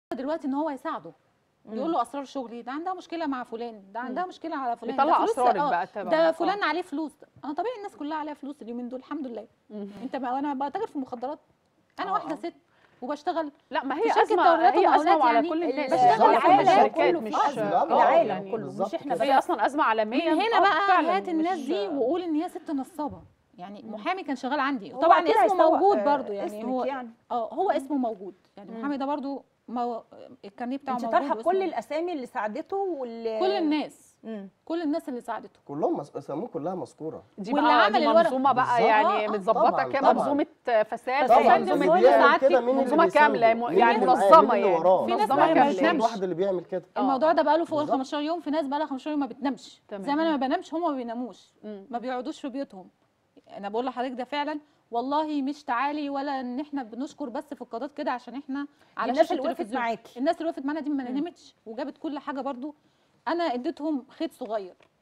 دلوقتي ان هو يساعده يقول له اسرار شغلي ده عندها مشكله مع فلان ده عندها مشكله على فلان ده بيطلع فلوس- اسرارك آه، بقى تبع ده آه. فلان عليه فلوس اه طبيعي الناس كلها عليها فلوس اليومين دول الحمد لله مم. انت بقى انا بتاجر في المخدرات انا آه، واحده آه. ست وبشتغل لا ما في هي شركة ازمه دوريات هي ازمه ومقاولات وعلى يعني كل الناس بشتغل مش في على العالم الشركات كله، مش في أزمة. آه، العالم يعني كله، مش بالظبط إحنا كده. هي اصلا ازمه عالميه من هنا آه، بقى فعلاً هات الناس مش- دي وقول ان هي ست نصابه يعني محامي كان شغال عندي هو طبعا أكيد اسمه هيسوق، موجود آه، برضو يعني اسمك هو يعني. اه هو اسمه موجود يعني مم. المحامي ده برضو مو... الكارنيه بتاعه انت موجود طرحه واسمه كل موجود. الاسامي اللي ساعدته واللي كل الناس مم. كل الناس اللي ساعدته كلهم مس- اساميهم كلها مذكوره دي واللي بقى عمل دي الورق. منظومه بقى بالظبط. يعني آه، آه. متظبطه طبعاً، كده طبعاً. منظومه فساد طبعاً. طبعا منظومة- اللي منظومة بيعمل ساعات كده في- مين اللي منظومة بيسانده؟ كاملة، مين يعني اللي معاه؟ منظمة مين اللي يعني. وراه في ناس منظمة ما كاملة. مش بتنامش الواحد اللي بيعمل كده آه. الموضوع ده بقاله فوق ال بالظبط. 15 يوم في ناس بقى لها 15 يوم ما بتنامش تمام. زي ما انا ما بنامش هم ما بيناموش مم. ما بيقعدوش في بيوتهم انا بقول لحضرتك ده فعلا والله مش تعالي ولا ان احنا بنشكر بس في القضاء كده عشان احنا على الناس شاشة اللي وقفت التلفزيون. معاكي. الناس اللي وقفت معانا دي ما نامتش وجابت كل حاجه برضو انا اديتهم خيط صغير